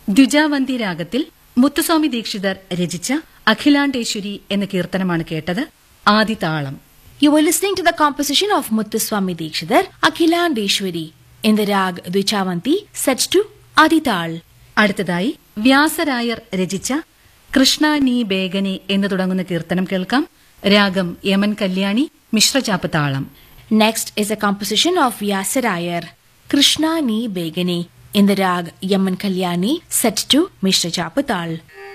ദ്വിജാവന്തി രാഗത്തിൽ മുത്തുസ്വാമി ദീക്ഷിതർ രചിച്ച അഖിലാണ്ടേശ്വരി എന്ന കീർത്തനമാണ് കേട്ടത് ആദിതാളം You were listening to the composition of Muthuswami Dikshidhar, Akhilandeshwari, in the rag Dvichavanti, set to Adital. അടുത്തതായി വ്യാസരായർ രചിച്ച കൃഷ്ണ നീ ബേഗനെ എന്ന് തുടങ്ങുന്ന കീർത്തനം കേൾക്കാം രാഗം യമൻ കല്യാണി മിശ്രചാപ്പ് താളം Next is a composition of Vyasarayar, Krishna Ni Begane, in the rag Yaman Kalyani, set to Mishra Chapatal.